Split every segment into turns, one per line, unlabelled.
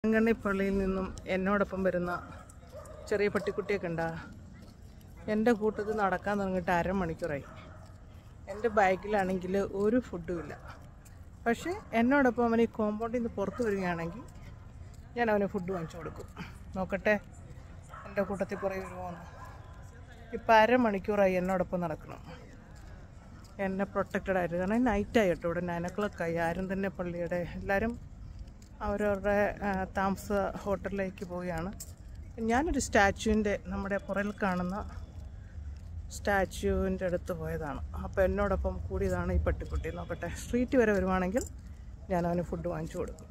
വെങ്കണ്ണിപ്പള്ളിയിൽ നിന്നും എന്നോടൊപ്പം വരുന്ന ചെറിയ പട്ടിക്കുട്ടിയൊക്കെ ഉണ്ടാ എൻ്റെ കൂട്ടത്തിൽ നടക്കാൻ തുടങ്ങിയിട്ട് അരമണിക്കൂറായി എൻ്റെ ബാഗിലാണെങ്കിൽ ഒരു ഫുഡും ഇല്ല പക്ഷേ എന്നോടൊപ്പം അവൻ ഈ കോമ്പൗണ്ടിൽ നിന്ന് പുറത്ത് വരികയാണെങ്കിൽ ഞാൻ അവന് ഫുഡ് വാങ്ങിച്ചു കൊടുക്കും നോക്കട്ടെ എൻ്റെ കൂട്ടത്തിൽ കുറേ വരുമോന്ന് ഇപ്പം അരമണിക്കൂറായി എന്നോടൊപ്പം നടക്കണം എന്നെ പ്രൊട്ടക്റ്റഡ് ആയിട്ട് കാരണം നൈറ്റായി കേട്ടോ ഇവിടെ നയൻ ഒ ക്ലോക്കായി ആരും തന്നെ പള്ളിയുടെ എല്ലാവരും അവരവരുടെ ആ, താമസ ഹോട്ടലിലേക്ക് പോവുകയാണ് ഞാനൊരു സ്റ്റാച്ചുവിൻ്റെ നമ്മുടെ പുറകിൽ കാണുന്ന സ്റ്റാച്ചുവിൻ്റെ അടുത്ത് പോയതാണ് അപ്പോൾ എന്നോടൊപ്പം കൂടിയതാണ് ഈ പട്ടിക്കുട്ടി നോക്കട്ടെ സ്ട്രീറ്റ് വരെ വരുവാണെങ്കിൽ ഞാൻ അവന് ഫുഡ് വാങ്ങിച്ചു കൊടുക്കും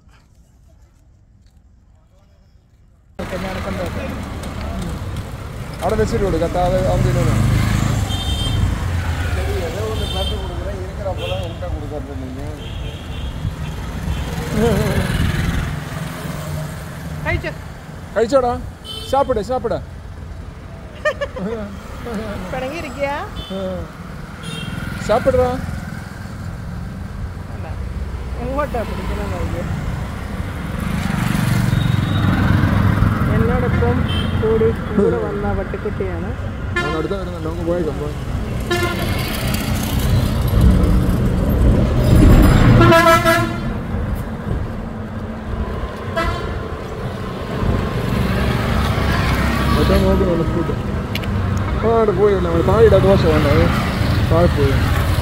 ഓക്കെ ഞാൻ കൊണ്ടുപോകട്ടെ
അവിടെ വെച്ചിട്ട് കൊടു കത്താതെ അവൻ തിന്നു
കഴിച്ചു
കഴിച്ചോടാ സാപ്പിട് സാപ്പിട
പിണങ്ങിയിരിക്കുക
സാപ്പിടറാ
അല്ല എങ്ങോട്ടാ പിടിക്കണം നോക്കിയ എന്നോടൊപ്പം കൂടി കൂടെ വന്ന പട്ടിക്കുട്ടിയാണ്
അവൻ അടുത്ത വരുന്നുണ്ട് നമുക്ക് പോയേക്കാം പോയി മറ്റേ നോക്കുന്നുണ്ട് ഫുഡ് ആ അവിടെ പോയില്ല നമ്മൾ താഴെ ദോശ വേണ്ട അത് താഴെ പോയി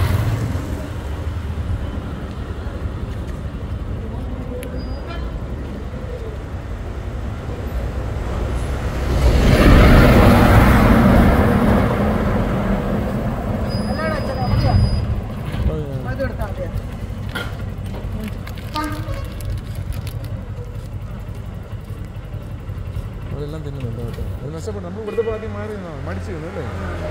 അത് എടുത്താൽ മതിയോ
അതെല്ലാം തിന്നുന്നുണ്ട് കേട്ടോ അത് നഷ്ടപ്പെട്ടു നമ്മൾ ഇവിടുത്തെ പാർട്ടി മാറി നിന്നോ? മടിച്ചു നിന്നു അല്ലേ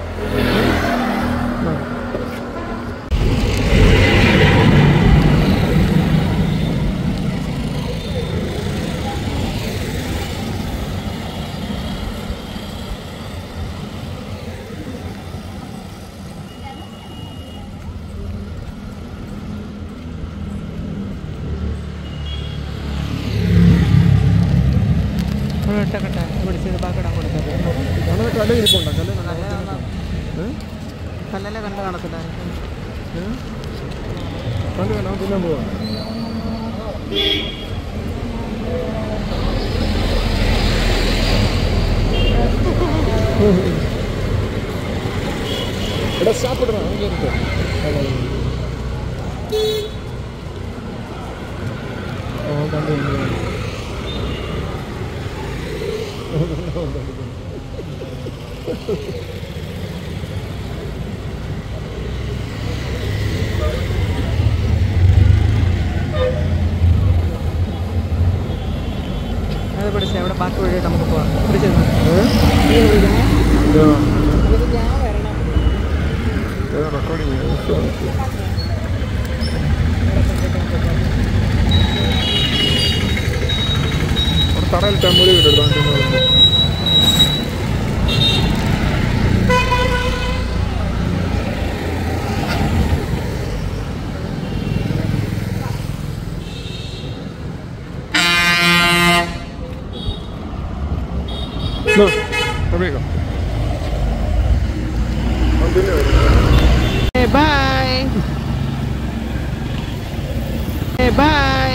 ഇട്ടക്കട്ടെ പിടിച്ചത് പാക്കടാൻ കൊടുത്തത്
അങ്ങനെ കല ഇരിപ്പുണ്ടോ കല ഏഹ്
കല്ലല്ലേ കണ്ട് കാണത്തില്ല
കണ്ടു നമുക്ക് തിന്നാൻ പോവാം എടാ സാപ്പിടണം അങ്ങനെ ഇരുട്ടോ. ഓ കണ്ടു കണ്ടു
അത് പിടിച്ചേ അവിടെ ബാക്കി വഴിയായിട്ട് നമുക്ക് പോവാം പിടിച്ചത് ഞാൻ വരണം
റെക്കോർഡിങ് അവിടെ തടയിലിട്ട് മുറി വിട്ടെടുത്തു No, amigo.
Hey, bye. Hey, bye.